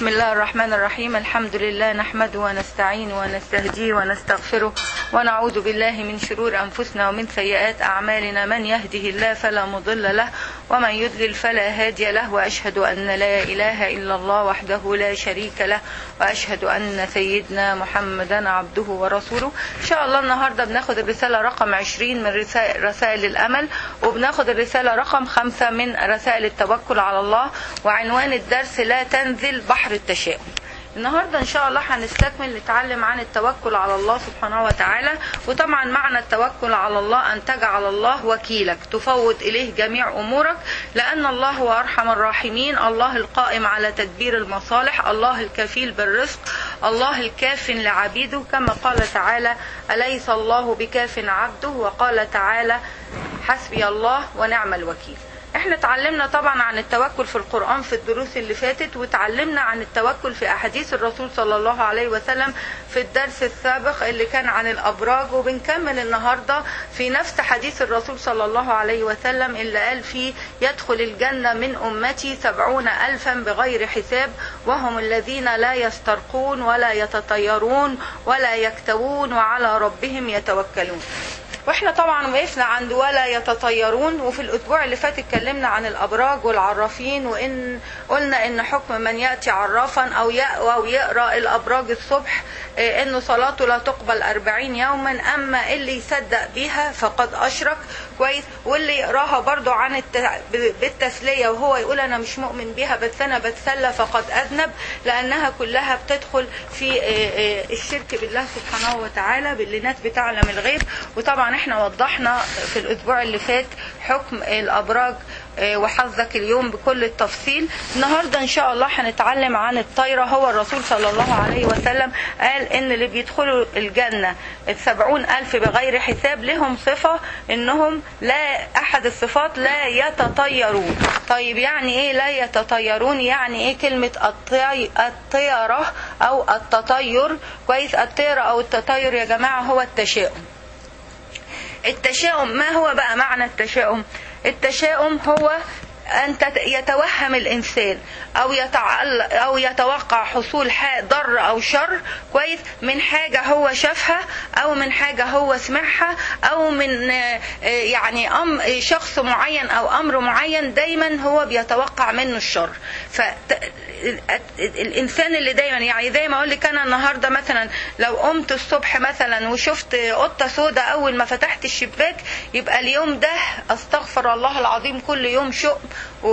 بسم الله الرحمن الرحيم الحمد لله نحمده ونستعين ونستهديه ونستغفره ونعوذ بالله من شرور أنفسنا ومن سيئات أعمالنا من يهده الله فلا مضل له ومن يضلل فلا هادي له وأشهد أن لا إله إلا الله وحده لا شريك له وأشهد أن سيدنا محمدا عبده ورسوله إن شاء الله النهاردة بناخد الرسالة رقم 20 من رسائل, رسائل الأمل وبناخد الرسالة رقم 5 من رسائل التوكل على الله وعنوان الدرس لا تنزل بحر التشاؤم النهارده ان شاء الله هنستكمل نتعلم عن التوكل على الله سبحانه وتعالى وطبعا معنى التوكل على الله ان تجعل الله وكيلك تفوض اليه جميع امورك لان الله هو ارحم الراحمين الله القائم على تدبير المصالح الله الكفيل بالرزق الله الكاف لعبيده كما قال تعالى اليس الله بكاف عبده وقال تعالى حسبي الله ونعم الوكيل احنا اتعلمنا طبعا عن التوكل في القرآن في الدروس اللي فاتت وتعلمنا عن التوكل في أحاديث الرسول صلى الله عليه وسلم في الدرس السابق اللي كان عن الأبراج وبنكمل النهاردة في نفس حديث الرسول صلى الله عليه وسلم اللي قال فيه يدخل الجنة من أمتي سبعون ألفا بغير حساب وهم الذين لا يسترقون ولا يتطيرون ولا يكتوون وعلى ربهم يتوكلون واحنا طبعا وقفنا عند ولا يتطيرون وفي الاسبوع اللي فات اتكلمنا عن الابراج والعرافين وان قلنا ان حكم من ياتي عرافا او يأوى ويقرا الابراج الصبح انه صلاته لا تقبل أربعين يوما اما اللي يصدق بيها فقد اشرك كويس واللي يقراها برضو عن الت... بالتسليه وهو يقول انا مش مؤمن بيها بس انا بتسلى فقد اذنب لانها كلها بتدخل في الشرك بالله سبحانه وتعالى باللي ناس بتعلم الغيب وطبعا احنا وضحنا في الاسبوع اللي فات حكم الابراج وحظك اليوم بكل التفصيل النهاردة ان شاء الله هنتعلم عن الطايرة هو الرسول صلى الله عليه وسلم قال ان اللي بيدخلوا الجنة السبعون الف بغير حساب لهم صفة انهم لا احد الصفات لا يتطيرون طيب يعني ايه لا يتطيرون يعني ايه كلمة الطي... الطيرة او التطير كويس الطيرة او التطير يا جماعة هو التشاؤم التشاؤم ما هو بقى معنى التشاؤم التشاؤم هو أن يتوهم الإنسان أو يتعلق أو يتوقع حصول ضر أو شر كويس من حاجة هو شافها أو من حاجة هو سمعها أو من يعني أم شخص معين أو أمر معين دايما هو بيتوقع منه الشر فالإنسان اللي دايما يعني زي ما أقول لك أنا النهاردة مثلا لو قمت الصبح مثلا وشفت قطة سودة أول ما فتحت الشباك يبقى اليوم ده أستغفر الله العظيم كل يوم شؤم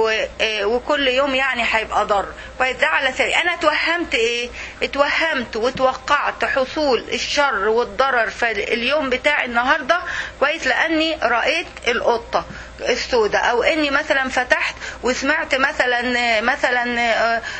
وكل يوم يعني هيبقى ضر كويس ده على سبيل انا اتوهمت ايه اتوهمت وتوقعت حصول الشر والضرر في اليوم بتاع النهارده كويس لاني رايت القطه السوداء او اني مثلا فتحت وسمعت مثلا مثلا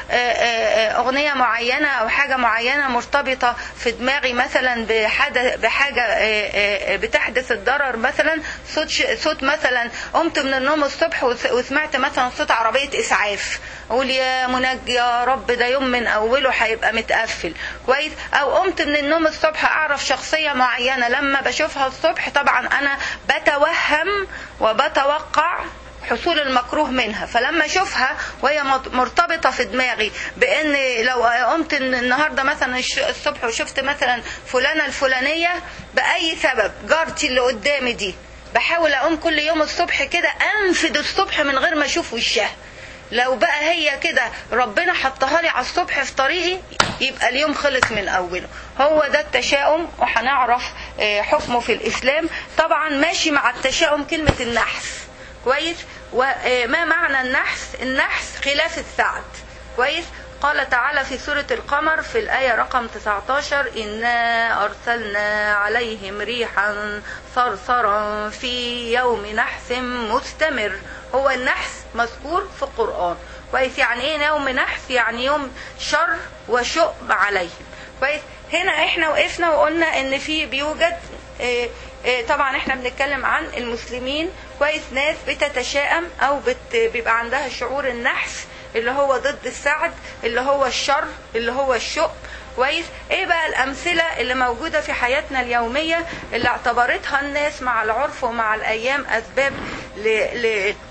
اغنيه معينه او حاجه معينه مرتبطه في دماغي مثلا بحاجه بتحدث الضرر مثلا صوت صوت مثلا قمت من النوم الصبح وسمعت مثلا صوت عربيه اسعاف اقول يا منجي يا رب ده يوم من اوله هيبقى متقفل كويس او قمت من النوم الصبح اعرف شخصيه معينه لما بشوفها الصبح طبعا انا بتوهم وبتوقع حصول المكروه منها فلما اشوفها وهي مرتبطة في دماغي بان لو قمت النهاردة مثلا الصبح وشفت مثلا فلانة الفلانية بأي سبب جارتي اللي قدامي دي بحاول اقوم كل يوم الصبح كده انفد الصبح من غير ما اشوف وشها لو بقى هي كده ربنا حطها لي على الصبح في طريقي يبقى اليوم خلص من اوله هو ده التشاؤم وهنعرف حكمه في الاسلام طبعا ماشي مع التشاؤم كلمة النحس كويس وما معنى النحس النحس خلاف السعد كويس قال تعالى في سورة القمر في الآية رقم 19 إنا أرسلنا عليهم ريحا صرصرا في يوم نحس مستمر هو النحس مذكور في القرآن كويس يعني ايه يوم نحس يعني يوم شر وشؤم عليهم كويس هنا احنا وقفنا وقلنا ان في بيوجد اه اه طبعا احنا بنتكلم عن المسلمين كويس ناس بتتشائم او بت بيبقى عندها شعور النحس اللي هو ضد السعد اللي هو الشر اللي هو الشؤم كويس ايه بقى الامثله اللي موجوده في حياتنا اليوميه اللي اعتبرتها الناس مع العرف ومع الايام اسباب ل... ل...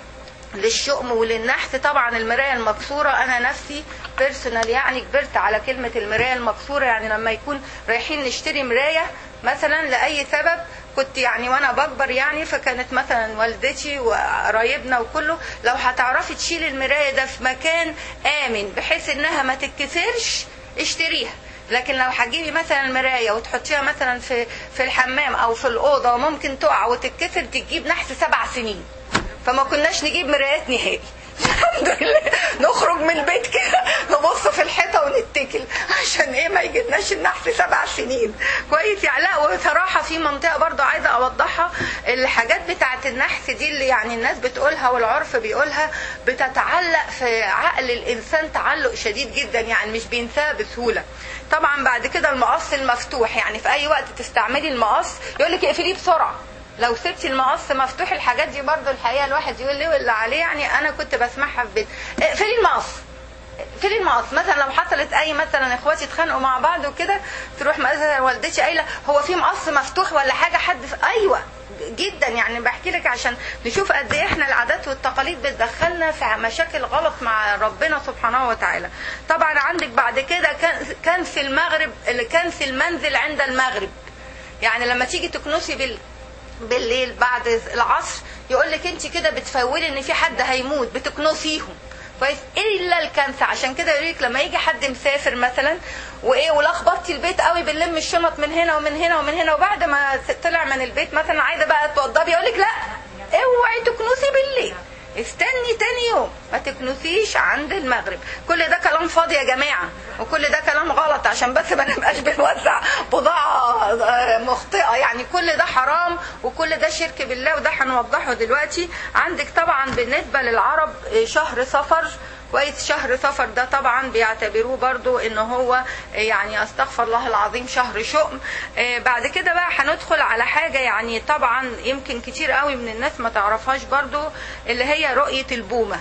للشؤم وللنحت طبعا المرايه المكسوره انا نفسي بيرسونال يعني كبرت على كلمه المرايه المكسوره يعني لما يكون رايحين نشتري مرايه مثلا لاي سبب كنت يعني وانا بكبر يعني فكانت مثلا والدتي وقرايبنا وكله لو هتعرفي تشيلي المرايه ده في مكان امن بحيث انها ما تتكسرش اشتريها لكن لو هتجيبي مثلا مرايه وتحطيها مثلا في في الحمام او في الاوضه وممكن تقع وتتكسر تجيب نحس سبع سنين فما كناش نجيب مرايات نهائي الحمد لله نخرج من البيت كده نبص في الحيطه ونتكل عشان ايه ما يجيبناش النحس سبع سنين كويس يعني لا وصراحه في منطقه برضو عايزه اوضحها الحاجات بتاعه النحس دي اللي يعني الناس بتقولها والعرف بيقولها بتتعلق في عقل الانسان تعلق شديد جدا يعني مش بينساها بسهوله طبعا بعد كده المقص المفتوح يعني في اي وقت تستعملي المقص يقول لك اقفليه بسرعه لو سبتي المقص مفتوح الحاجات دي برضو الحقيقه الواحد يقول ليه واللي عليه يعني انا كنت بسمعها في بيت اقفلي المقص اقفلي المقص مثلا لو حصلت اي مثلا اخواتي اتخانقوا مع بعض وكده تروح مثلا والدتي قايله هو في مقص مفتوح ولا حاجه حد في ايوه جدا يعني بحكي لك عشان نشوف قد ايه احنا العادات والتقاليد بتدخلنا في مشاكل غلط مع ربنا سبحانه وتعالى طبعا عندك بعد كده كنس المغرب كنس المنزل عند المغرب يعني لما تيجي تكنسي بال بالليل بعد العصر يقول لك انت كده بتفولي ان في حد هيموت بتكنسيهم كويس الا الكنسه عشان كده يقول لك لما يجي حد مسافر مثلا وايه ولخبطتي البيت قوي بنلم الشنط من هنا ومن هنا ومن هنا وبعد ما طلع من البيت مثلا عايزه بقى توضبي يقول لك لا اوعي تكنسي بالليل استني تاني يوم ما تكنسيش عند المغرب كل ده كلام فاضي يا جماعة وكل ده كلام غلط عشان بس ما نبقاش بنوزع بضاعة مخطئة يعني كل ده حرام وكل ده شرك بالله وده هنوضحه دلوقتي عندك طبعا بالنسبة للعرب شهر صفر كويس شهر صفر ده طبعا بيعتبروه برضو ان هو يعني استغفر الله العظيم شهر شؤم بعد كده بقى هندخل على حاجة يعني طبعا يمكن كتير قوي من الناس ما تعرفهاش برضو اللي هي رؤية البومة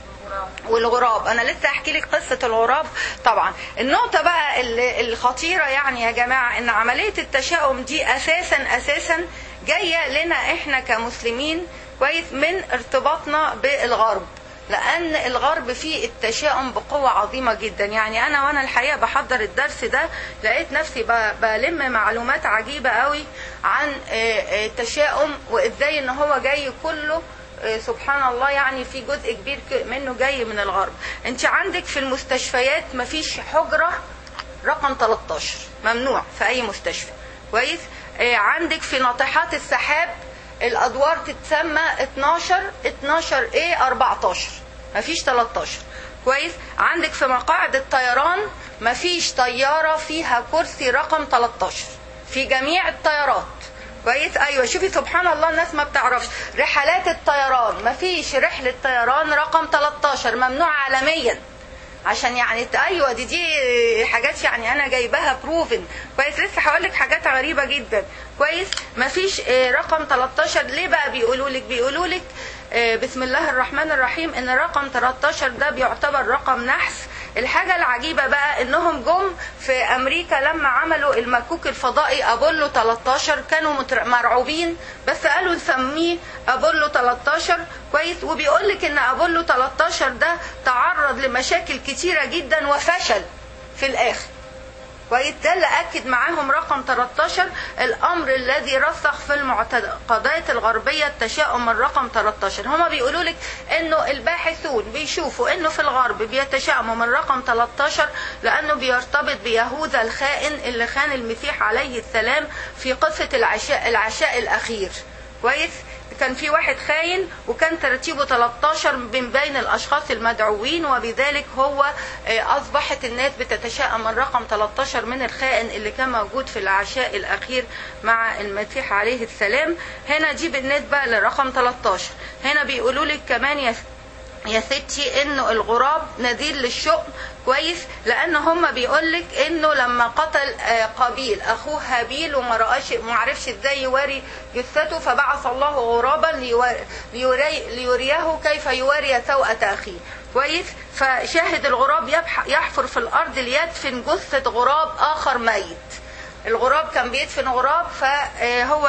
والغراب انا لسه احكي لك قصه الغراب طبعا النقطه بقى الخطيره يعني يا جماعه ان عمليه التشاؤم دي اساسا اساسا جايه لنا احنا كمسلمين كويس من ارتباطنا بالغرب لان الغرب فيه التشاؤم بقوه عظيمه جدا يعني انا وانا الحقيقه بحضر الدرس ده لقيت نفسي بلم معلومات عجيبه قوي عن التشاؤم وازاي ان هو جاي كله سبحان الله يعني في جزء كبير منه جاي من الغرب انت عندك في المستشفيات مفيش حجره رقم 13 ممنوع في اي مستشفى كويس عندك في ناطحات السحاب الادوار تتسمى 12 12 ايه 14 مفيش 13 كويس عندك في مقاعد الطيران مفيش طياره فيها كرسي رقم 13 في جميع الطيارات كويس ايوه شوفي سبحان الله الناس ما بتعرفش رحلات الطيران مفيش رحله طيران رقم 13 ممنوع عالميا عشان يعني ايوه دي دي حاجات يعني انا جايباها بروفن كويس لسه هقول لك حاجات غريبه جدا كويس مفيش رقم 13 ليه بقى بيقولوا لك بيقولوا لك بسم الله الرحمن الرحيم ان رقم 13 ده بيعتبر رقم نحس الحاجة العجيبة بقى انهم جم في امريكا لما عملوا المكوك الفضائي ابولو 13 كانوا مرعوبين بس قالوا نسميه ابولو 13 كويس وبيقول لك ان ابولو 13 ده تعرض لمشاكل كتيرة جدا وفشل في الاخر كويس ده اللي اكد معاهم رقم 13 الامر الذي رسخ في المعتقدات الغربيه التشاؤم من رقم 13 هما بيقولوا لك انه الباحثون بيشوفوا انه في الغرب بيتشائموا من رقم 13 لانه بيرتبط بيهوذا الخائن اللي خان المسيح عليه السلام في قصه العشاء العشاء الاخير كويس كان في واحد خاين وكان ترتيبه 13 من بين الاشخاص المدعوين وبذلك هو اصبحت الناس بتتشائم من رقم 13 من الخائن اللي كان موجود في العشاء الاخير مع المسيح عليه السلام هنا دي بالنسبه لرقم 13 هنا بيقولوا لك كمان يا يا ستي انه الغراب نذير للشؤم كويس لان هم بيقولك انه لما قتل قابيل اخوه هابيل وما رآش ما عرفش ازاي يواري جثته فبعث الله غرابا ليوري ليريه كيف يواري سوءة اخيه كويس فشاهد الغراب يحفر في الارض ليدفن جثة غراب اخر ميت الغراب كان بيدفن غراب فهو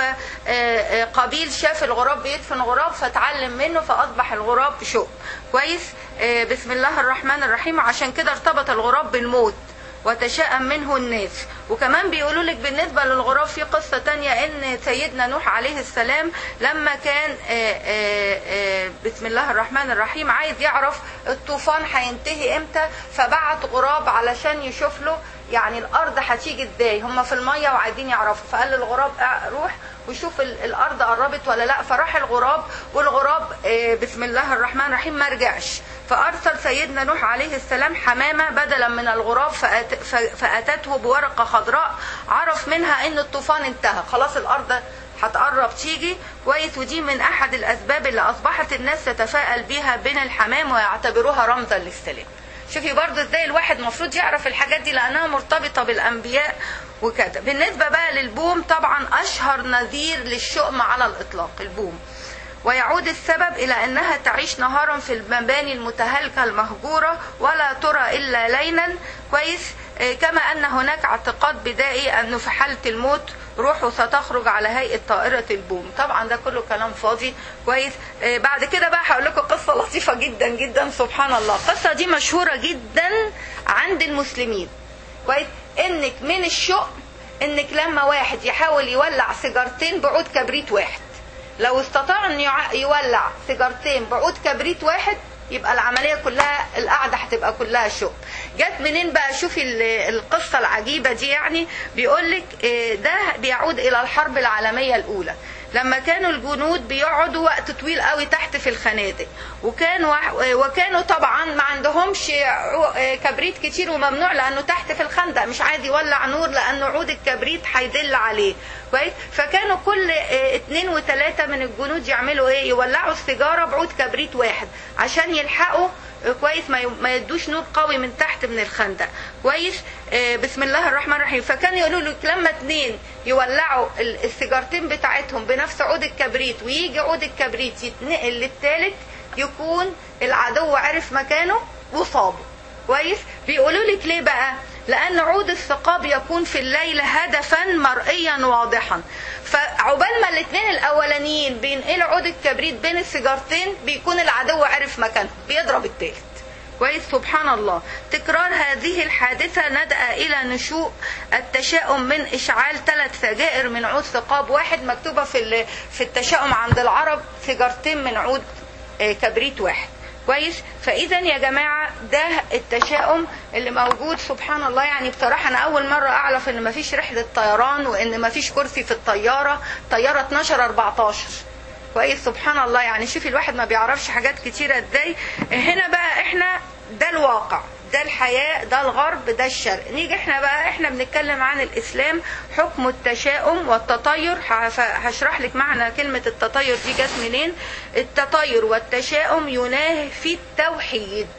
قبيل شاف الغراب بيدفن غراب فتعلم منه فاصبح الغراب شؤم كويس آه، بسم الله الرحمن الرحيم عشان كده ارتبط الغراب بالموت وتشاءم منه الناس وكمان بيقولوا لك بالنسبة للغراب في قصة تانية ان سيدنا نوح عليه السلام لما كان آه، آه، آه، بسم الله الرحمن الرحيم عايز يعرف الطوفان هينتهي امتى فبعت غراب علشان يشوف له يعني الارض هتيجي ازاي هم في المية وعايزين يعرفوا فقال للغراب اه، روح وشوف ال- الارض قربت ولا لا فراح الغراب والغراب آه، بسم الله الرحمن الرحيم ما رجعش فارسل سيدنا نوح عليه السلام حمامه بدلا من الغراب فأت ف- فاتته بورقه خضراء عرف منها ان الطوفان انتهى خلاص الارض هتقرب تيجي كويس ودي من احد الاسباب اللي اصبحت الناس تتفائل بيها بين الحمام ويعتبروها رمزا للسلام شوفي برضه ازاي الواحد المفروض يعرف الحاجات دي لانها مرتبطه بالانبياء وكده بالنسبه بقى للبوم طبعا اشهر نذير للشؤم على الاطلاق البوم ويعود السبب إلى أنها تعيش نهارا في المباني المتهالكة المهجورة ولا ترى إلا ليلا كويس آه، كما أن هناك اعتقاد بدائي أنه في حالة الموت روحه ستخرج على هيئة طائرة البوم طبعا ده كله كلام فاضي كويس آه، بعد كده بقى هقول لكم قصة لطيفة جدا جدا سبحان الله القصة دي مشهورة جدا عند المسلمين كويس انك من الشؤم انك لما واحد يحاول يولع سيجارتين بعود كبريت واحد لو استطاع ان يع- يولع سيجارتين بعود كبريت واحد يبقى العملية كلها القعدة هتبقى كلها شؤم جت منين بقى شوفي ال- القصة العجيبة دي يعني بيقولك آه، ده بيعود إلى الحرب العالمية الأولى لما كانوا الجنود بيقعدوا وقت طويل قوي تحت في الخنادق وكانوا وكانوا طبعا ما عندهمش عو- كبريت كتير وممنوع لانه تحت في الخندق مش عايز يولع نور لانه عود الكبريت هيدل عليه كويس فكانوا كل اه، اتنين وتلاته من الجنود يعملوا ايه يولعوا السيجاره بعود كبريت واحد عشان يلحقوا اه، كويس ما ي- ما يدوش نور قوي من تحت من الخندق كويس اه، بسم الله الرحمن الرحيم فكان يقولوا له لما اتنين يولعوا ال- السيجارتين بتاعتهم بنفس عود الكبريت ويجي عود الكبريت يتنقل للتالت يكون العدو عرف مكانه وصابه كويس بيقولوا لك ليه بقى لان عود الثقاب يكون في الليل هدفا مرئيا واضحا فعقبال ما الاثنين الاولانيين بينقلوا عود الكبريت بين السيجارتين بيكون العدو عرف مكانه بيضرب التالت كويس سبحان الله تكرار هذه الحادثة ندأ إلى نشوء التشاؤم من إشعال ثلاث سجائر من عود ثقاب واحد مكتوبة في ال- في التشاؤم عند العرب سيجارتين من عود آه، كبريت واحد كويس فاذا يا جماعه ده التشاؤم اللي موجود سبحان الله يعني بصراحه انا اول مره اعرف ان مفيش رحله طيران وان مفيش كرسي في الطياره طياره 12 14 كويس سبحان الله يعني شوفي الواحد ما بيعرفش حاجات كتيرة ازاي هنا بقى احنا ده الواقع ده الحياة ده الغرب ده الشرق نيجي احنا بقى احنا بنتكلم عن الاسلام حكم التشاؤم والتطير هف- هشرح لك معنى كلمة التطير دي جت منين التطير والتشاؤم يناهي في التوحيد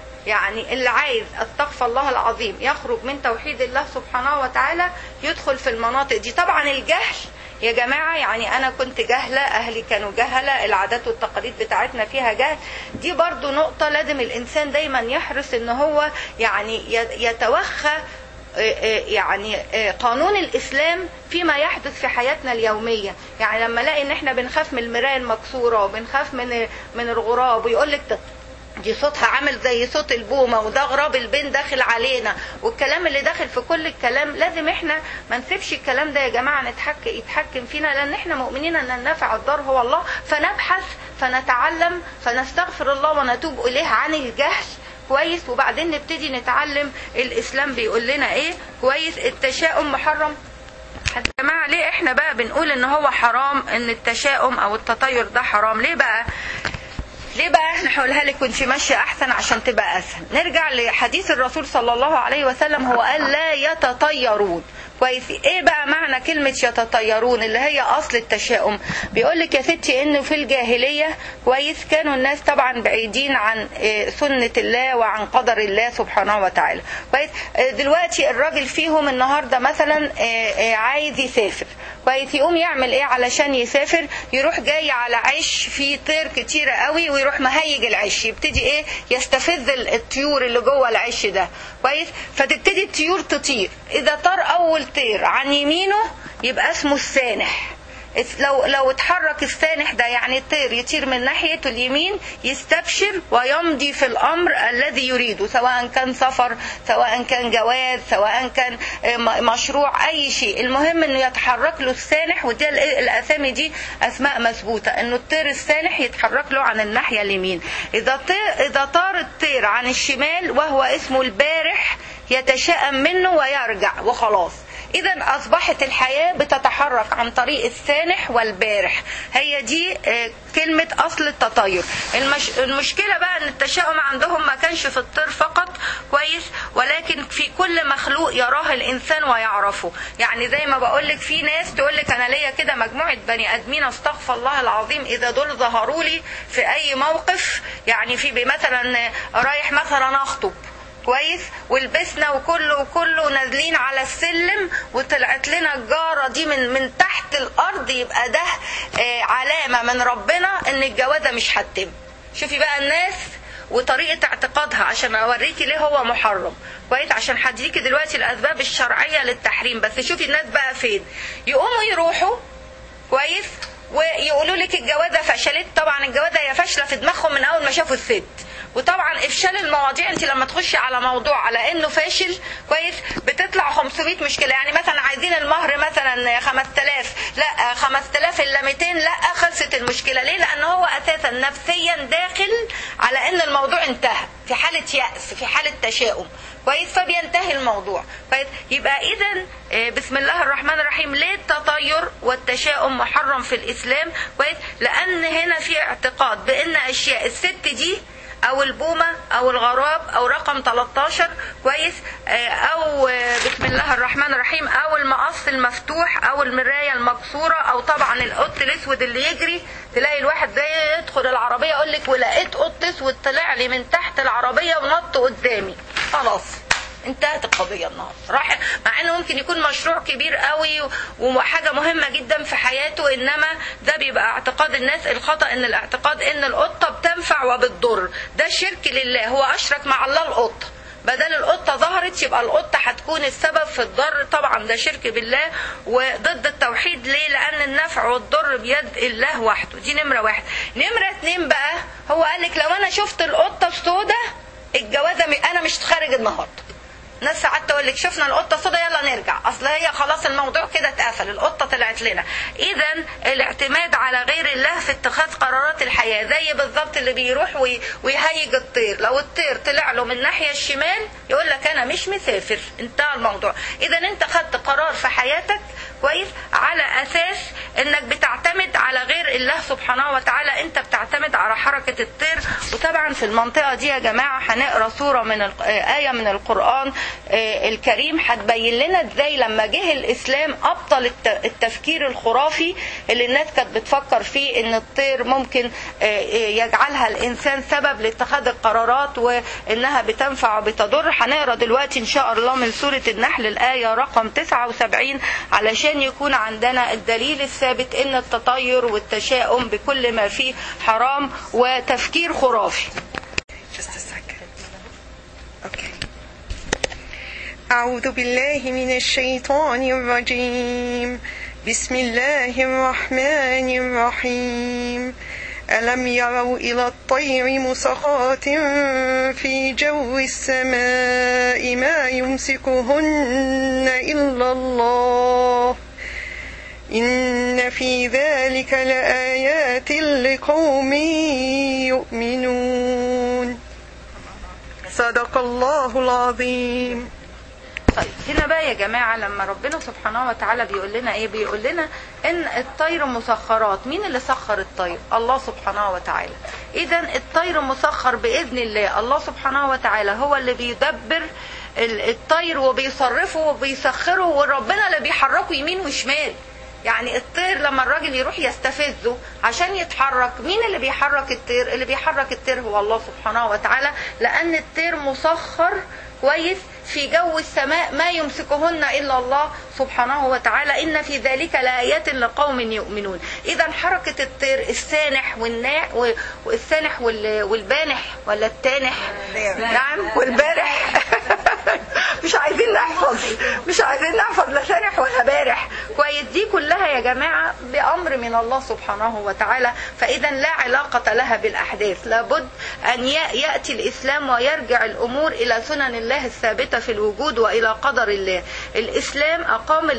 يعني اللي عايز استغفر الله العظيم يخرج من توحيد الله سبحانه وتعالى يدخل في المناطق دي طبعا الجهل يا جماعة يعني أنا كنت جهلة أهلي كانوا جهلة العادات والتقاليد بتاعتنا فيها جهل دي برضو نقطة لازم الإنسان دايما يحرص إن هو يعني ي- يتوخى يعني قانون الاسلام فيما يحدث في حياتنا اليوميه يعني لما الاقي ان احنا بنخاف من المرايه المكسوره وبنخاف من من الغراب ويقول لك دي صوتها عامل زي صوت البومه وده غراب البين داخل علينا والكلام اللي داخل في كل الكلام لازم احنا ما نسيبش الكلام ده يا جماعه نتحكم يتحكم فينا لان احنا مؤمنين ان النافع الضار هو الله فنبحث فنتعلم فنستغفر الله ونتوب اليه عن الجهل كويس وبعدين نبتدي نتعلم الاسلام بيقول لنا ايه كويس التشاؤم محرم يا جماعه ليه احنا بقى بنقول ان هو حرام ان التشاؤم او التطير ده حرام ليه بقى ليه بقى احنا هقولها لك وانت ماشيه احسن عشان تبقى اسهل نرجع لحديث الرسول صلى الله عليه وسلم هو قال لا يتطيرون كويس ايه بقى معنى كلمة يتطيرون اللي هي اصل التشاؤم بيقول لك يا ستي انه في الجاهلية كويس كانوا الناس طبعا بعيدين عن اه، سنة الله وعن قدر الله سبحانه وتعالى كويس اه، دلوقتي الراجل فيهم النهاردة مثلا اه، اه، عايز يسافر كويس يقوم يعمل ايه علشان يسافر يروح جاي على عش فيه طير كتيرة قوي ويروح مهيج العش يبتدي ايه يستفز ال- الطيور اللي جوه العش ده كويس فتبتدي الطيور تطير اذا طار اول الطير عن يمينه يبقى اسمه السانح لو لو اتحرك السانح ده يعني الطير يطير من ناحية اليمين يستبشر ويمضي في الأمر الذي يريده سواء كان سفر سواء كان جواز سواء كان مشروع أي شيء المهم إنه يتحرك له السانح ودي الأسامي دي أسماء مثبوتة إنه الطير السانح يتحرك له عن الناحية اليمين إذا طير إذا طار الطير عن الشمال وهو اسمه البارح يتشائم منه ويرجع وخلاص اذا اصبحت الحياه بتتحرك عن طريق السانح والبارح هي دي كلمه اصل التطير المش... المشكله بقى ان التشاؤم عندهم ما كانش في الطير فقط كويس ولكن في كل مخلوق يراه الانسان ويعرفه يعني زي ما بقول لك في ناس تقول لك انا ليا كده مجموعه بني ادمين استغفر الله العظيم اذا دول ظهروا لي في اي موقف يعني في مثلا رايح مثلا اخطب كويس ولبسنا وكله وكله نازلين على السلم وطلعت لنا الجارة دي من من تحت الأرض يبقى ده آه علامة من ربنا إن الجوازة مش هتتم شوفي بقى الناس وطريقة اعتقادها عشان أوريكي ليه هو محرم كويس عشان هديكي دلوقتي الأسباب الشرعية للتحريم بس شوفي الناس بقى فين يقوموا يروحوا كويس ويقولوا لك الجوازه فشلت طبعا الجوازه هي فاشله في دماغهم من اول ما شافوا الست وطبعا افشال المواضيع انت لما تخشي على موضوع على انه فاشل كويس بتطلع 500 مشكله يعني مثلا عايزين المهر مثلا 5000 لا 5000 الا 200 لا خلصت المشكله ليه لان هو اساسا نفسيا داخل على ان الموضوع انتهى في حاله ياس في حاله تشاؤم كويس فبينتهي الموضوع كويس يبقى اذا بسم الله الرحمن الرحيم ليه التطير والتشاؤم محرم في الاسلام كويس لان هنا في اعتقاد بان اشياء الست دي او البومه او الغراب او رقم 13 كويس او بسم الله الرحمن الرحيم او المقص المفتوح او المرايه المكسوره او طبعا القط الاسود اللي يجري تلاقي الواحد زي يدخل العربيه يقول لك ولقيت قط اسود طلع لي من تحت العربيه ونط قدامي خلاص انتهت القضيه النهارده راح مع انه ممكن يكون مشروع كبير قوي وحاجه مهمه جدا في حياته انما ده بيبقى اعتقاد الناس الخطا ان الاعتقاد ان القطه بتنفع وبتضر ده شرك لله هو اشرك مع الله القطه بدل القطة ظهرت يبقى القطة هتكون السبب في الضر طبعا ده شرك بالله وضد التوحيد ليه لأن النفع والضر بيد الله وحده دي نمرة واحد نمرة اتنين بقى هو قالك لو أنا شفت القطة السوداء الجوازة أنا مش خارج النهاردة ناس ساعات تقول لك شفنا القطه سودا يلا نرجع اصل هي خلاص الموضوع كده اتقفل القطه طلعت لنا اذا الاعتماد على غير الله في اتخاذ قرارات الحياه زي بالظبط اللي بيروح ويهيج الطير لو الطير طلع له من الناحيه الشمال يقول لك انا مش مسافر انتهى الموضوع اذا انت خدت قرار في حياتك كويس على اساس انك بتعتمد على غير الله سبحانه وتعالى انت بتعتمد على حركه الطير وطبعا في المنطقه دي يا جماعه هنقرا سوره من ايه من القران الكريم هتبين لنا ازاي لما جه الاسلام ابطل التفكير الخرافي اللي الناس كانت بتفكر فيه ان الطير ممكن يجعلها الانسان سبب لاتخاذ القرارات وانها بتنفع وبتضر هنقرا دلوقتي ان شاء الله من سوره النحل الايه رقم 79 علشان يكون عندنا الدليل الثابت ان التطير والتشاؤم بكل ما فيه حرام وتفكير خرافي أعوذ بالله من الشيطان الرجيم بسم الله الرحمن الرحيم ألم يروا إلى الطير مسخات في جو السماء ما يمسكهن إلا الله إن في ذلك لآيات لقوم يؤمنون صدق الله العظيم طيب هنا بقى يا جماعة لما ربنا سبحانه وتعالى بيقول لنا ايه بيقول لنا ان الطير مسخرات مين اللي سخر الطير الله سبحانه وتعالى اذا الطير مسخر باذن الله الله سبحانه وتعالى هو اللي بيدبر الطير وبيصرفه وبيسخره وربنا اللي بيحركه يمين وشمال يعني الطير لما الراجل يروح يستفزه عشان يتحرك مين اللي بيحرك الطير اللي بيحرك الطير هو الله سبحانه وتعالى لان الطير مسخر كويس في جو السماء ما يمسكهن الا الله سبحانه وتعالى ان في ذلك لايات لقوم يؤمنون اذا حركه الطير السانح والناع والسانح والبانح ولا التانح نعم والبارح مش عايزين نحفظ مش عايزين نحفظ لا سانح دي كلها يا جماعة بأمر من الله سبحانه وتعالى فإذا لا علاقة لها بالأحداث لابد أن يأتي الإسلام ويرجع الأمور إلى سنن الله الثابتة في الوجود وإلى قدر الله الإسلام أقام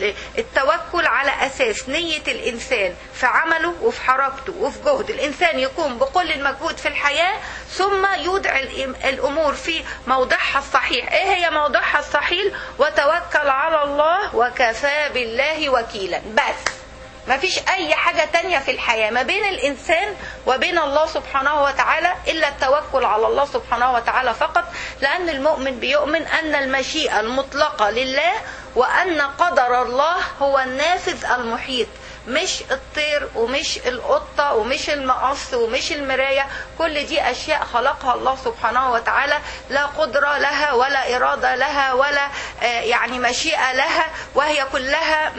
التوكل على أساس نية الإنسان في عمله وفي حركته وفي جهد الإنسان يقوم بكل المجهود في الحياة ثم يودع الأمور في موضعها الصحيح إيه هي موضعها الصحيح وتوكل على الله وكفى بالله وكيلا بس ما فيش اي حاجة تانية في الحياة ما بين الانسان وبين الله سبحانه وتعالى الا التوكل على الله سبحانه وتعالى فقط لان المؤمن بيؤمن ان المشيئة المطلقة لله وان قدر الله هو النافذ المحيط مش الطير ومش القطة ومش المقص ومش المراية كل دي أشياء خلقها الله سبحانه وتعالى لا قدرة لها ولا إرادة لها ولا يعني مشيئة لها وهي كلها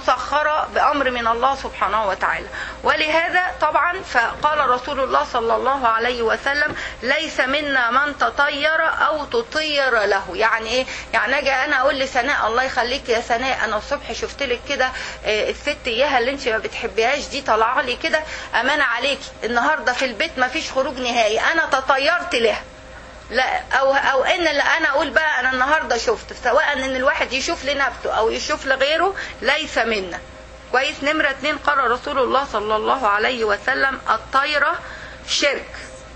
مسخرة بأمر من الله سبحانه وتعالى ولهذا طبعا فقال رسول الله صلى الله عليه وسلم ليس منا من تطير أو تطير له يعني إيه يعني أجي أنا أقول لسناء الله يخليك يا سناء أنا الصبح شفت لك كده الست إياها اللي انت ما بتحبيهاش دي طالعه لي كده امانه عليكي النهارده في البيت ما فيش خروج نهائي انا تطيرت لها لا او او ان اللي انا اقول بقى انا النهارده شفت سواء ان الواحد يشوف لنفسه او يشوف لغيره ليس منا كويس نمرة اتنين قال رسول الله صلى الله عليه وسلم الطايرة شرك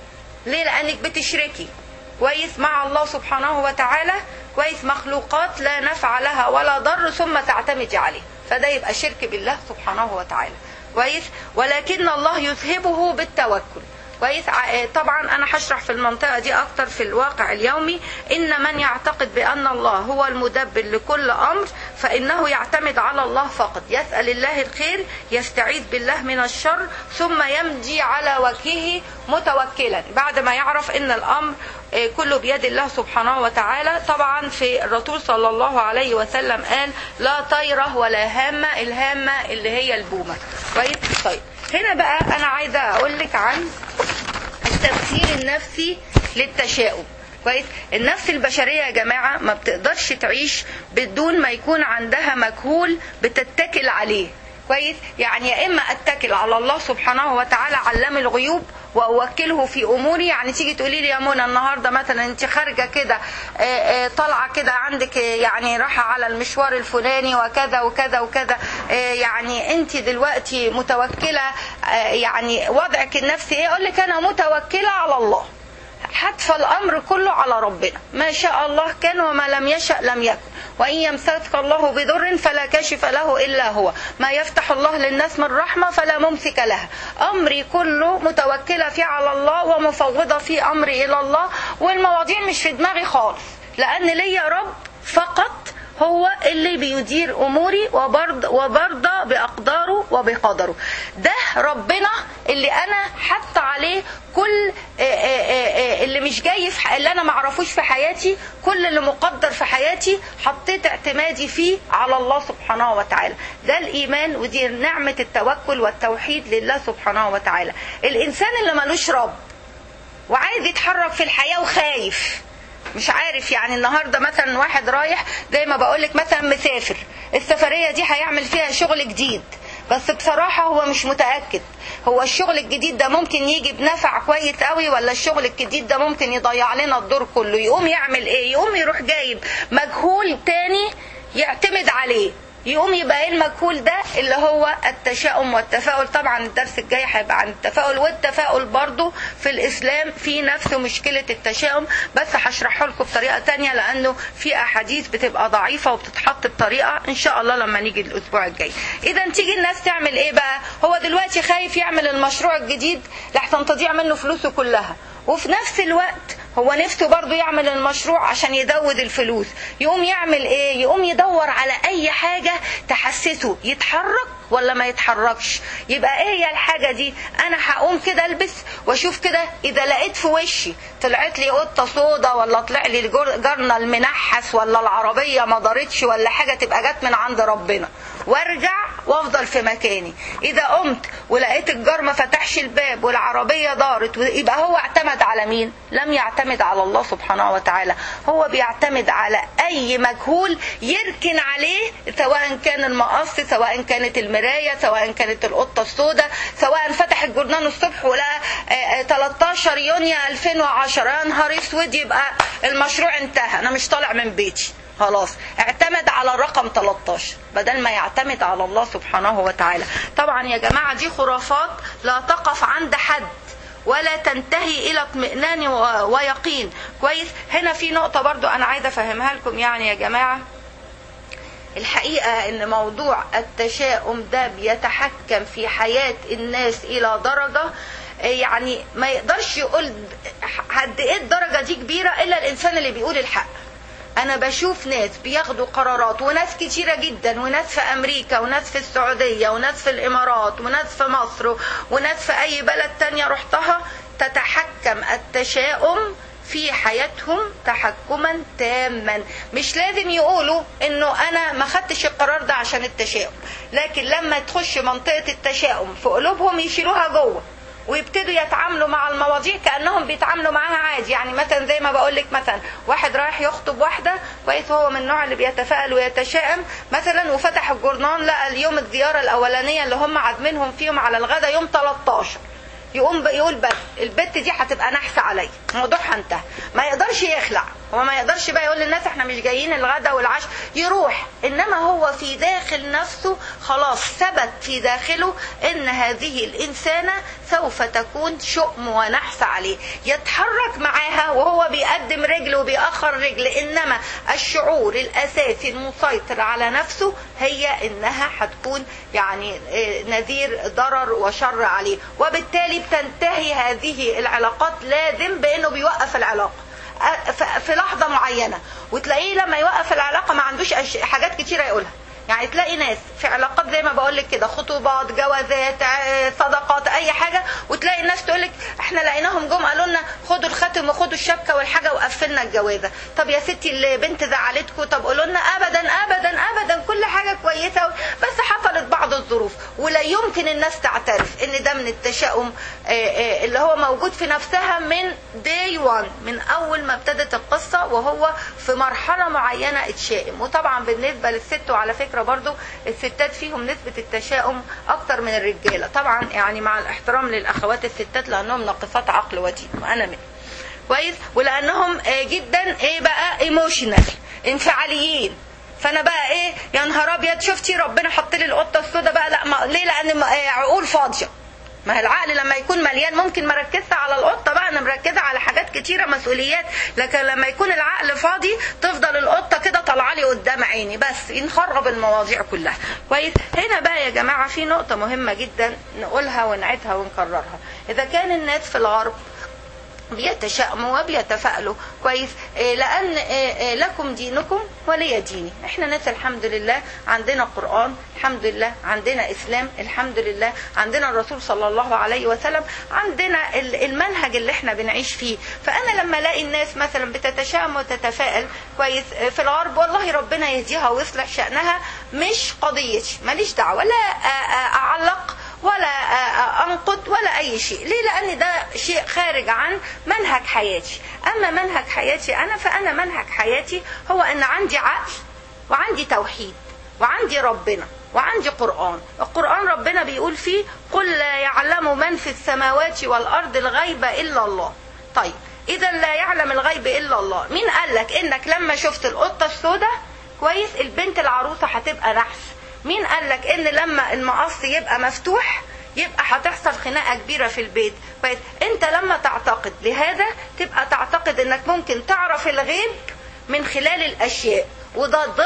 ليه لانك بتشركي كويس مع الله سبحانه وتعالى كويس مخلوقات لا نفع لها ولا ضر ثم تعتمدي عليه فده يبقى شرك بالله سبحانه وتعالى كويس ولكن الله يذهبه بالتوكل كويس طبعا انا هشرح في المنطقه دي اكتر في الواقع اليومي ان من يعتقد بان الله هو المدبر لكل امر فانه يعتمد على الله فقط يسال الله الخير يستعيذ بالله من الشر ثم يمضي على وجهه متوكلا بعد ما يعرف ان الامر كله بيد الله سبحانه وتعالى طبعا في الرسول صلى الله عليه وسلم قال لا طيره ولا هامه الهامه اللي هي البومه كويس طيب هنا بقى انا عايزه اقول لك عن التفسير النفسي للتشاؤم كويس النفس البشريه يا جماعه ما بتقدرش تعيش بدون ما يكون عندها مجهول بتتكل عليه كويس يعني يا اما اتكل على الله سبحانه وتعالى علام الغيوب واوكله في اموري يعني تيجي تقولي لي يا منى النهارده مثلا انت خارجه كده طالعه كده عندك يعني رايحه على المشوار الفلاني وكذا وكذا وكذا يعني انت دلوقتي متوكله يعني وضعك النفسي ايه اقول لك انا متوكله على الله حتف الامر كله على ربنا ما شاء الله كان وما لم يشأ لم يكن وإن يمسسك الله بضر فلا كاشف له إلا هو ما يفتح الله للناس من رحمة فلا ممسك لها أمري كله متوكلة فيه على الله ومفوضة في أمري إلى الله والمواضيع مش في دماغي خالص لأن ليا رب فقط هو اللي بيدير اموري وبرض وبرضى باقداره وبقدره ده ربنا اللي انا حط عليه كل اللي مش جاي في اللي انا معرفوش في حياتي كل اللي مقدر في حياتي حطيت اعتمادي فيه على الله سبحانه وتعالى ده الايمان ودي نعمه التوكل والتوحيد لله سبحانه وتعالى الانسان اللي ملوش رب وعايز يتحرك في الحياه وخايف مش عارف يعني النهارده مثلا واحد رايح زي ما بقولك مثلا مسافر السفريه دي هيعمل فيها شغل جديد بس بصراحة هو مش متأكد هو الشغل الجديد ده ممكن يجي بنفع كويس قوي ولا الشغل الجديد ده ممكن يضيع لنا الدور كله يقوم يعمل ايه يقوم يروح جايب مجهول تاني يعتمد عليه يقوم يبقى ايه المجهول ده اللي هو التشاؤم والتفاؤل طبعا الدرس الجاي هيبقى عن التفاؤل والتفاؤل برضو في الاسلام في نفس مشكلة التشاؤم بس هشرحه لكم بطريقة تانية لانه في احاديث بتبقى ضعيفة وبتتحط بطريقة ان شاء الله لما نيجي الاسبوع الجاي اذا تيجي الناس تعمل ايه بقى هو دلوقتي خايف يعمل المشروع الجديد لحسن تضيع منه فلوسه كلها وفي نفس الوقت هو نفسه برضه يعمل المشروع عشان يزود الفلوس يقوم يعمل ايه يقوم يدور على اي حاجة تحسسه يتحرك ولا ما يتحركش يبقى ايه هي الحاجه دي انا هقوم كده البس واشوف كده اذا لقيت في وشي طلعت لي قطه سودا ولا طلع لي الجرنه المنحس ولا العربيه ما دارتش ولا حاجه تبقى جت من عند ربنا وارجع وافضل في مكاني اذا قمت ولقيت الجار ما فتحش الباب والعربيه دارت يبقى هو اعتمد على مين لم يعتمد على الله سبحانه وتعالى هو بيعتمد على اي مجهول يركن عليه سواء كان المقص سواء كانت المرايه سواء كانت القطه السوداء سواء فتح الجورنال الصبح ولقى 13 يونيو 2010 يا نهار اسود يبقى المشروع انتهى انا مش طالع من بيتي خلاص اعتمد على الرقم 13 بدل ما يعتمد على الله سبحانه وتعالى طبعا يا جماعة دي خرافات لا تقف عند حد ولا تنتهي الى اطمئنان ويقين كويس هنا في نقطة برضو انا عايزة افهمها لكم يعني يا جماعة الحقيقة ان موضوع التشاؤم ده بيتحكم في حياة الناس الى درجة يعني ما يقدرش يقول قد ايه الدرجة دي كبيرة الا الانسان اللي بيقول الحق انا بشوف ناس بياخدوا قرارات وناس كتيرة جدا وناس في امريكا وناس في السعودية وناس في الامارات وناس في مصر وناس في اي بلد تانية رحتها تتحكم التشاؤم في حياتهم تحكما تاما مش لازم يقولوا انه انا ما خدتش القرار ده عشان التشاؤم لكن لما تخش منطقة التشاؤم في قلوبهم يشيلوها جوه ويبتدوا يتعاملوا مع المواضيع كانهم بيتعاملوا معاها عادي يعني مثلا زي ما بقول لك مثلا واحد رايح يخطب واحده كويس هو من النوع اللي بيتفائل ويتشائم مثلا وفتح الجورنال لقى اليوم الزياره الاولانيه اللي هم عازمينهم فيهم على الغدا يوم 13 يقوم يقول بس البت دي هتبقى نحس عليا موضوعها انتهى ما يقدرش يخلع هو ما يقدرش بقى يقول للناس احنا مش جايين الغدا والعشاء يروح انما هو في داخل نفسه خلاص ثبت في داخله ان هذه الانسانه سوف تكون شؤم ونحس عليه يتحرك معاها وهو بيقدم رجل وبيأخر رجل انما الشعور الاساسي المسيطر على نفسه هي انها هتكون يعني نذير ضرر وشر عليه وبالتالي بتنتهي هذه العلاقات لازم بانه بيوقف العلاقه في لحظه معينه وتلاقيه لما يوقف العلاقه ما عندوش حاجات كتيره يقولها يعني تلاقي ناس في علاقات زي ما بقول لك كده خطوبات جوازات صداقات اي حاجه وتلاقي الناس تقول لك احنا لقيناهم جم قالوا لنا خدوا الخاتم وخدوا الشبكه والحاجه وقفلنا الجوازه طب يا ستي البنت زعلتكم طب قولوا لنا ابدا ابدا ابدا كل حاجه كويسه بس حصلت بعض الظروف ولا يمكن الناس تعترف ان ده من التشاؤم اللي هو موجود في نفسها من داي 1 من اول ما ابتدت القصه وهو في مرحله معينه اتشائم وطبعا بالنسبه للست وعلى فكره فكرة برضو الستات فيهم نسبة التشاؤم أكتر من الرجالة طبعا يعني مع الاحترام للأخوات الستات لأنهم ناقصات عقل ودين وأنا منهم كويس ولأنهم جدا إيه بقى ايموشنال انفعاليين فانا بقى ايه يا نهار ابيض شفتي ربنا حط لي القطه السوداء بقى لا ما ليه لان عقول فاضيه ما هي العقل لما يكون مليان ممكن ما ركزت على القطه بقى انا مركزه على حاجات كتيره مسؤوليات لكن لما يكون العقل فاضي تفضل القطه كده طالعه لي قدام عيني بس نخرب المواضيع كلها كويس هنا بقى يا جماعه في نقطه مهمه جدا نقولها ونعيدها ونكررها اذا كان الناس في الغرب بيتشائموا وبيتفائلوا كويس إيه لان إيه لكم دينكم ولي ديني احنا ناس الحمد لله عندنا قران الحمد لله عندنا اسلام الحمد لله عندنا الرسول صلى الله عليه وسلم عندنا المنهج اللي احنا بنعيش فيه فانا لما الاقي الناس مثلا بتتشائم وتتفائل كويس في الغرب والله ربنا يهديها ويصلح شانها مش قضيتي ماليش دعوه لا اعلق ولا انقد ولا اي شيء ليه لان ده شيء خارج عن منهج حياتي اما منهج حياتي انا فانا منهج حياتي هو ان عندي عقل وعندي توحيد وعندي ربنا وعندي قرآن القرآن ربنا بيقول فيه قل لا يعلم من في السماوات والأرض الغيب إلا الله طيب إذا لا يعلم الغيب إلا الله مين قال لك إنك لما شفت القطة السوداء كويس البنت العروسة هتبقى نحس مين قال لك ان لما المقص يبقى مفتوح يبقى هتحصل خناقه كبيره في البيت كويس انت لما تعتقد لهذا تبقى تعتقد انك ممكن تعرف الغيب من خلال الاشياء وده ضد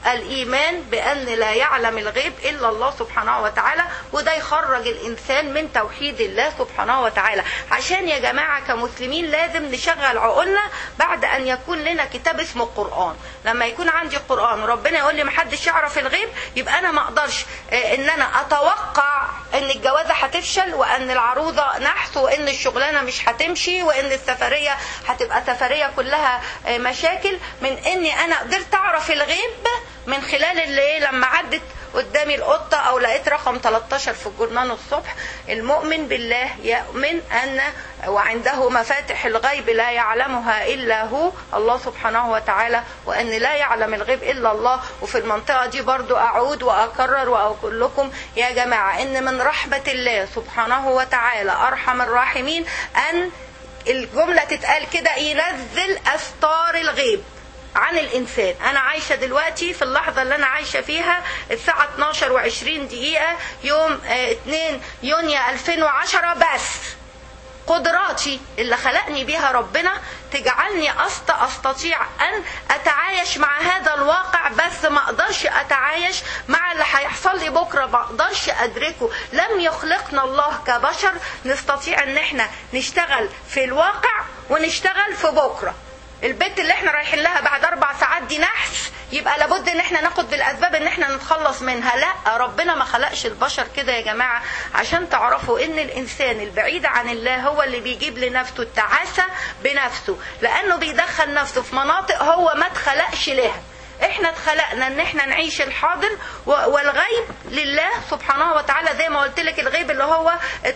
الايمان بان لا يعلم الغيب الا الله سبحانه وتعالى وده يخرج الانسان من توحيد الله سبحانه وتعالى عشان يا جماعه كمسلمين لازم نشغل عقولنا بعد ان يكون لنا كتاب اسمه القران لما يكون عندي قران وربنا يقول لي محدش يعرف الغيب يبقى انا ما اقدرش آه، ان انا اتوقع ان الجوازه هتفشل وان العروضه نحس وان الشغلانه مش هتمشي وان السفريه هتبقى سفريه كلها آه، مشاكل من اني انا قدرت اعرف الغيب من خلال اللي إيه لما عدت قدامي القطة أو لقيت رقم 13 في الجرنان الصبح المؤمن بالله يؤمن أن وعنده مفاتح الغيب لا يعلمها إلا هو الله سبحانه وتعالى وأن لا يعلم الغيب إلا الله وفي المنطقة دي برضو أعود وأكرر وأقول لكم يا جماعة إن من رحمة الله سبحانه وتعالى أرحم الراحمين أن الجملة تتقال كده ينزل أستار الغيب عن الانسان انا عايشه دلوقتي في اللحظه اللي انا عايشه فيها الساعه 12 و20 دقيقه يوم آه، 2 يونيو 2010 بس قدراتي اللي خلقني بيها ربنا تجعلني أست استطيع ان اتعايش مع هذا الواقع بس ما اقدرش اتعايش مع اللي هيحصل لي بكره ما اقدرش ادركه لم يخلقنا الله كبشر نستطيع ان احنا نشتغل في الواقع ونشتغل في بكره البيت اللي احنا رايحين لها بعد اربع ساعات دي نحس يبقى لابد ان احنا ناخد بالاسباب ان احنا نتخلص منها لا ربنا ما خلقش البشر كده يا جماعه عشان تعرفوا ان الانسان البعيد عن الله هو اللي بيجيب لنفسه التعاسه بنفسه لانه بيدخل نفسه في مناطق هو ما اتخلقش لها احنا اتخلقنا ان احنا نعيش الحاضر و- والغيب لله سبحانه وتعالى زي ما قلت لك الغيب اللي هو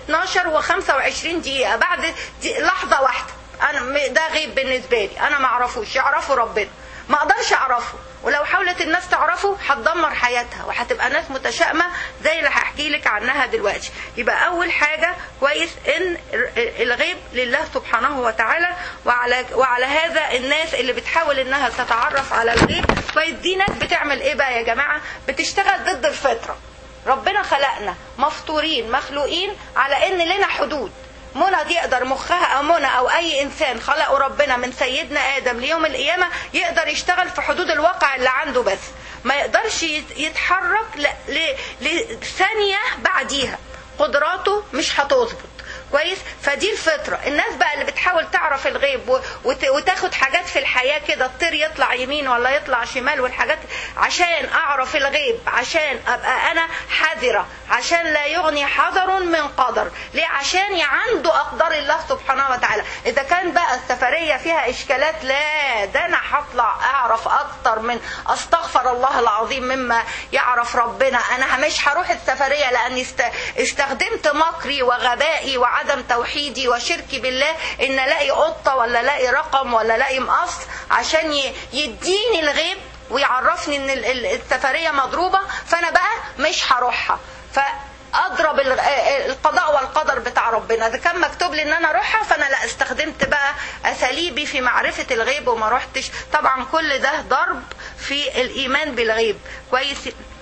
12 و25 دقيقه بعد دي لحظه واحده انا م- ده غيب بالنسبه لي انا ما اعرفوش يعرفه ربنا ما اقدرش اعرفه ولو حاولت الناس تعرفه هتدمر حياتها وهتبقى ناس متشائمه زي اللي هحكي لك عنها دلوقتي يبقى اول حاجه كويس ان ال- الغيب لله سبحانه وتعالى وعلى وعلى هذا الناس اللي بتحاول انها تتعرف على الغيب كويس دي ناس بتعمل ايه بقى يا جماعه بتشتغل ضد الفطره ربنا خلقنا مفطورين مخلوقين على ان لنا حدود منى دي يقدر مخها او منى او اي انسان خلقه ربنا من سيدنا ادم ليوم القيامه يقدر يشتغل في حدود الواقع اللي عنده بس ما يقدرش يت- يتحرك ل- ل- لثانيه بعديها قدراته مش هتظبط كويس فدي الفطرة الناس بقى اللي بتحاول تعرف الغيب و- وت- وتاخد حاجات في الحياة كده الطير يطلع يمين ولا يطلع شمال والحاجات عشان اعرف الغيب عشان ابقى انا حذرة عشان لا يغني حذر من قدر ليه عشان عنده اقدار الله سبحانه وتعالى اذا كان بقى السفرية فيها اشكالات لا ده انا هطلع اعرف اكتر من استغفر الله العظيم مما يعرف ربنا انا مش هروح السفرية لاني است- استخدمت مكري وغبائي وعدم توحيدي وشركي بالله ان الاقي قطة ولا الاقي رقم ولا الاقي مقص عشان ي- يديني الغيب ويعرفني ان ال- ال- السفرية مضروبة فانا بقى مش هروحها فاضرب ال- القضاء والقدر بتاع ربنا اذا كان مكتوب لي ان انا اروحها فانا لا استخدمت بقى اساليبي في معرفة الغيب وما روحتش طبعا كل ده ضرب في الايمان بالغيب كويس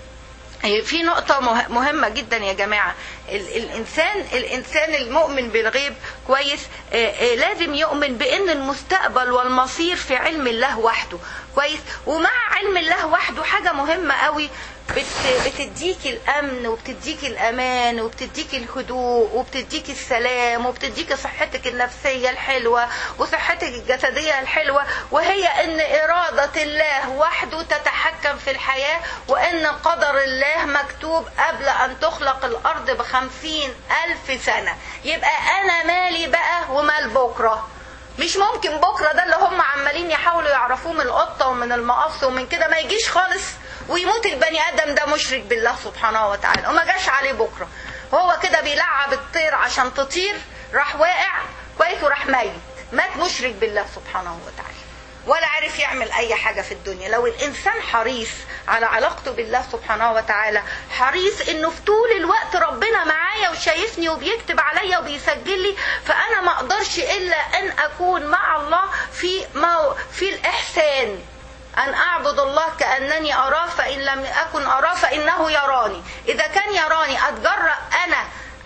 في نقطة مه- مهمة جدا يا جماعة ال- الإنسان الإنسان المؤمن بالغيب كويس آه، آه، لازم يؤمن بأن المستقبل والمصير في علم الله وحده كويس ومع علم الله وحده حاجة مهمة قوي بت- بتديك الامن وبتديك الامان وبتديك الهدوء وبتديك السلام وبتديك صحتك النفسيه الحلوه وصحتك الجسديه الحلوه وهي ان اراده الله وحده تتحكم في الحياه وان قدر الله مكتوب قبل ان تخلق الارض بخمسين الف سنه يبقى انا مالي بقى ومال بكره مش ممكن بكره ده اللي هم عمالين يحاولوا يعرفوه من القطه ومن المقص ومن كده ما يجيش خالص ويموت البني ادم ده مشرك بالله سبحانه وتعالى وما جاش عليه بكره هو كده بيلعب الطير عشان تطير راح واقع كويس وراح ميت مات مشرك بالله سبحانه وتعالى ولا عرف يعمل اي حاجه في الدنيا لو الانسان حريص على علاقته بالله سبحانه وتعالى حريص انه في طول الوقت ربنا معايا وشايفني وبيكتب عليا وبيسجل لي فانا ما اقدرش الا ان اكون مع الله في ما في الاحسان أن أعبد الله كأنني أراه فإن لم أكن أراه فإنه يراني إذا كان يراني أتجرأ أنا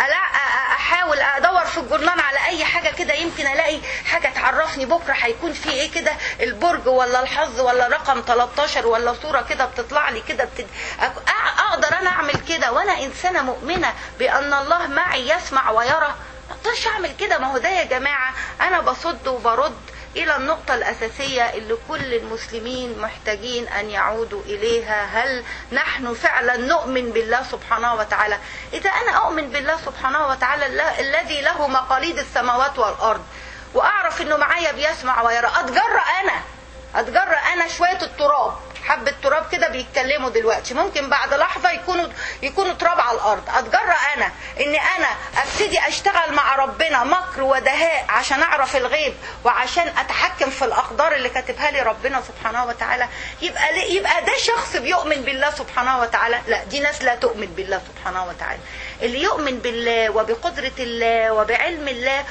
ألا- أ- احاول ادور في الجورنال على اي حاجه كده يمكن الاقي حاجه تعرفني بكره هيكون في ايه كده البرج ولا الحظ ولا رقم 13 ولا صوره كده بتطلع لي كده بتد... أ- أ- اقدر انا اعمل كده وانا انسانه مؤمنه بان الله معي يسمع ويرى ما اقدرش اعمل كده ما هو ده يا جماعه انا بصد وبرد الى النقطة الاساسية اللي كل المسلمين محتاجين ان يعودوا اليها هل نحن فعلا نؤمن بالله سبحانه وتعالى اذا انا اؤمن بالله سبحانه وتعالى الل- الذي له مقاليد السماوات والارض واعرف انه معايا بيسمع ويرى اتجرأ انا اتجرأ انا شوية التراب حبة تراب كده بيتكلموا دلوقتي ممكن بعد لحظة يكونوا يكونوا تراب على الأرض أتجرأ أنا إن أنا أبتدي أشتغل مع ربنا مكر ودهاء عشان أعرف الغيب وعشان أتحكم في الأقدار اللي كاتبها لي ربنا سبحانه وتعالى يبقى ليه- يبقى ده شخص بيؤمن بالله سبحانه وتعالى لا دي ناس لا تؤمن بالله سبحانه وتعالى اللي يؤمن بالله وبقدرة الله وبعلم الله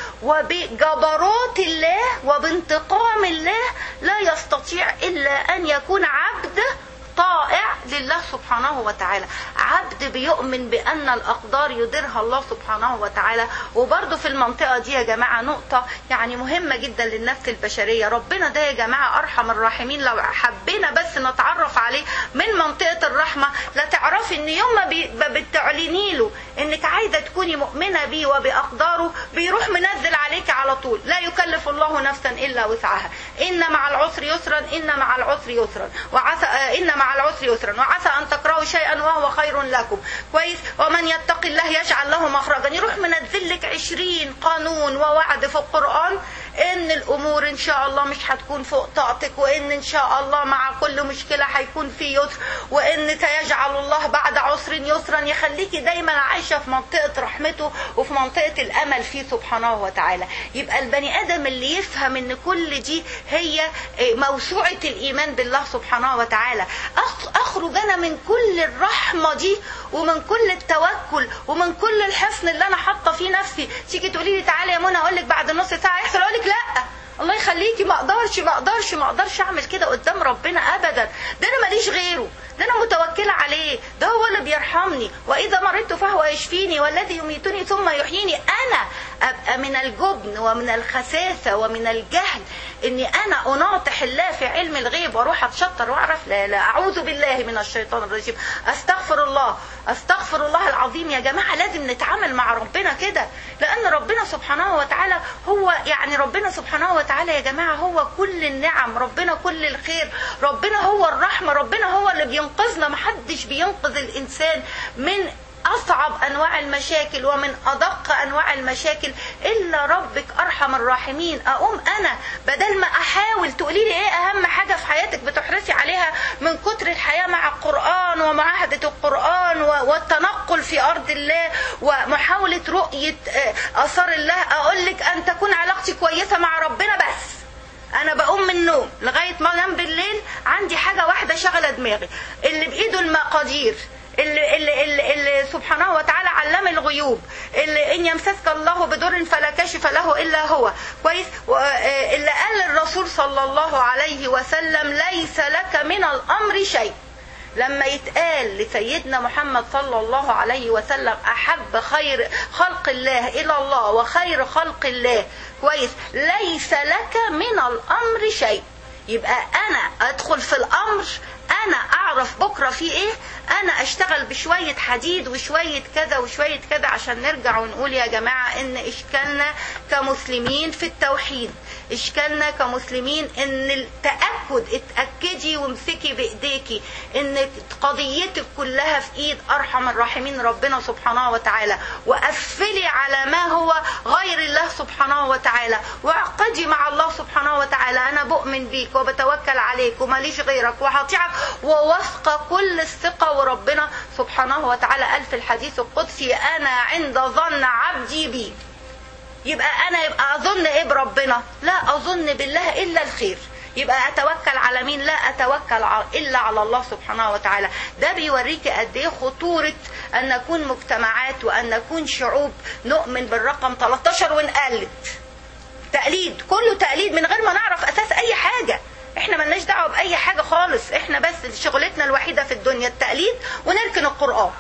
وبجبروت الله وبانتقام الله لا يستطيع إلا أن يكون عبد طائع لله سبحانه وتعالى عبد بيؤمن بأن الأقدار يديرها الله سبحانه وتعالى وبرضه في المنطقة دي يا جماعة نقطة يعني مهمة جدا للنفس البشرية ربنا ده يا جماعة أرحم الراحمين لو حبينا بس نتعرف عليه من منطقة الرحمة لا تعرفي إن يوم ما بي- ما بتعلني له إنك عايزة تكوني مؤمنة بيه وبأقداره بيروح منزل عليك على طول لا يكلف الله نفسا إلا وسعها إن مع العسر يسرا إن مع العسر يسرا وعسى آه، إن مع العسر يسرا وعسى أن تكرهوا شيئا وهو خير لكم كويس ومن يتق الله يجعل له مخرجا يروح منزل لك عشرين قانون ووعد في القرآن ان الامور ان شاء الله مش هتكون فوق طاقتك وان ان شاء الله مع كل مشكله هيكون في يسر وان سيجعل الله بعد عسر يسرا يخليكي دايما عايشه في منطقه رحمته وفي منطقه الامل فيه سبحانه وتعالى يبقى البني ادم اللي يفهم ان كل دي هي موسوعه الايمان بالله سبحانه وتعالى أخ- اخرج انا من كل الرحمه دي ومن كل التوكل ومن كل الحصن اللي انا حاطه فيه نفسي تيجي تقولي لي تعالي يا منى اقول لك بعد نص ساعه يحصل اقول لك لا الله يخليكي ما اقدرش ما اقدرش ما اقدرش اعمل كده قدام ربنا ابدا ده انا ماليش غيره ده انا متوكله عليه ده هو اللي بيرحمني واذا مرضت فهو يشفيني والذي يميتني ثم يحييني انا ابقى من الجبن ومن الخساسه ومن الجهل اني انا اناطح الله في علم الغيب واروح اتشطر واعرف لا لا اعوذ بالله من الشيطان الرجيم استغفر الله استغفر الله العظيم يا جماعه لازم نتعامل مع ربنا كده لان ربنا سبحانه وتعالى هو يعني ربنا سبحانه وتعالى يا جماعه هو كل النعم ربنا كل الخير ربنا هو الرحمه ربنا هو اللي بينقذنا محدش بينقذ الانسان من أصعب أنواع المشاكل ومن أدق أنواع المشاكل إلا ربك أرحم الراحمين أقوم أنا بدل ما أحاول تقولي لي إيه أهم حاجة في حياتك بتحرصي عليها من كتر الحياة مع القرآن ومعاهدة القرآن و- والتنقل في أرض الله ومحاولة رؤية آه، آثار الله أقول لك أن تكون علاقتي كويسة مع ربنا بس انا بقوم من النوم لغايه ما انام بالليل عندي حاجه واحده شغله دماغي اللي بايده المقادير اللي, اللي, اللي, اللي سبحانه وتعالى علم الغيوب اللي ان يمسسك الله بضر فلا كاشف له الا هو كويس و- آه، اللي قال الرسول صلى الله عليه وسلم ليس لك من الامر شيء لما يتقال لسيدنا محمد صلى الله عليه وسلم احب خير خلق الله الى الله وخير خلق الله كويس ليس لك من الامر شيء يبقى انا ادخل في الامر انا اعرف بكره في ايه انا اشتغل بشويه حديد وشويه كذا وشويه كذا عشان نرجع ونقول يا جماعه ان اشكالنا كمسلمين في التوحيد اشكالنا كمسلمين ان التاكد اتاكدي وامسكي بايديكي ان قضيتك كلها في ايد ارحم الراحمين ربنا سبحانه وتعالى وقفلي على ما هو غير الله سبحانه وتعالى واعقدي مع الله سبحانه وتعالى انا بؤمن بيك وبتوكل عليك وماليش غيرك وهطيعك وواثقه كل الثقه وربنا سبحانه وتعالى قال في الحديث القدسي انا عند ظن عبدي بي يبقى انا يبقى اظن ايه بربنا لا اظن بالله الا الخير يبقى اتوكل على مين لا اتوكل ع- الا على الله سبحانه وتعالى ده بيوريكي قد ايه خطوره ان نكون مجتمعات وان نكون شعوب نؤمن بالرقم 13 ونقلد تقليد كله تقليد من غير ما نعرف اساس اي حاجه احنا ملناش دعوه باي حاجه خالص احنا بس شغلتنا الوحيده في الدنيا التقليد ونركن القران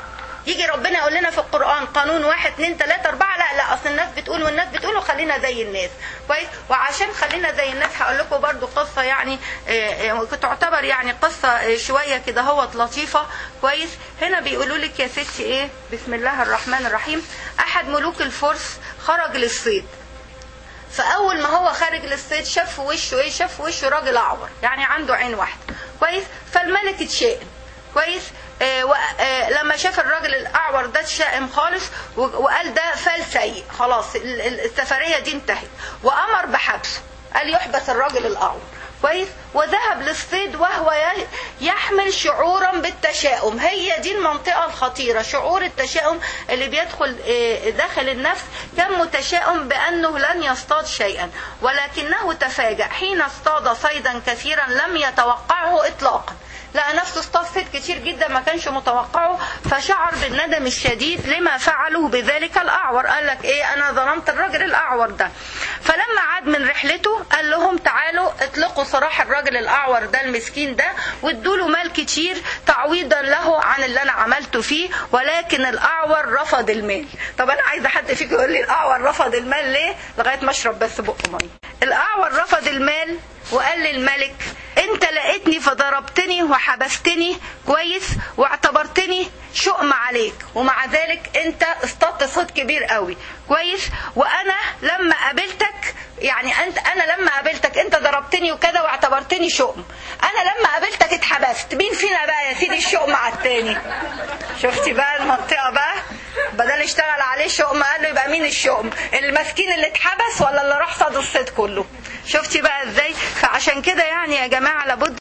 يجي ربنا يقول لنا في القران قانون واحد اتنين تلاته اربعه لا لا اصل الناس بتقول والناس بتقول وخلينا زي الناس كويس وعشان خلينا زي الناس هقول لكم برضو قصه يعني آه، آه، تعتبر يعني قصه آه، شويه كده هوت لطيفه كويس هنا بيقولوا لك يا ستي ايه بسم الله الرحمن الرحيم احد ملوك الفرس خرج للصيد فاول ما هو خارج للصيد شاف في وشه ايه شاف في وشه راجل اعور يعني عنده عين واحده كويس فالملك اتشائم كويس آه و... آه لما شاف الراجل الاعور ده اتشائم خالص و... وقال ده فال سيء خلاص ال- ال- السفريه دي انتهت وامر بحبسه قال يحبس الراجل الاعور كويس وذهب للصيد وهو ي- يحمل شعورا بالتشاؤم هي دي المنطقة الخطيرة شعور التشاؤم اللي بيدخل آه، داخل النفس كان متشائم بأنه لن يصطاد شيئا ولكنه تفاجأ حين اصطاد صيدا كثيرا لم يتوقعه إطلاقا لقى نفسه اصطاد صيد كتير جدا ما كانش متوقعه فشعر بالندم الشديد لما فعلوا بذلك الاعور قال لك ايه انا ظلمت الراجل الاعور ده فلما عاد من رحلته قال لهم تعالوا اطلقوا سراح الراجل الاعور ده المسكين ده وادوا له مال كتير تعويضا له عن اللي انا عملته فيه ولكن الاعور رفض المال طب انا عايزه حد فيكم يقول لي الاعور رفض المال ليه لغايه ما اشرب بس بق ميه الاعور رفض المال وقال للملك انت لقيتني فضربتني وحبستني كويس واعتبرتني شؤم عليك ومع ذلك انت اصطدت صيد كبير قوي كويس وانا لما قابلتك يعني انت انا لما قابلتك انت ضربتني وكده واعتبرتني شؤم انا لما قابلتك اتحبست مين فينا بقى يا سيدي الشؤم على التاني شفتي بقى المنطقه بقى بدل اشتغل عليه شؤم قال له يبقى مين الشؤم المسكين اللي اتحبس ولا اللي راح صاد الصيد كله شفتي بقى ازاي فعشان كده يعني يا جماعه لابد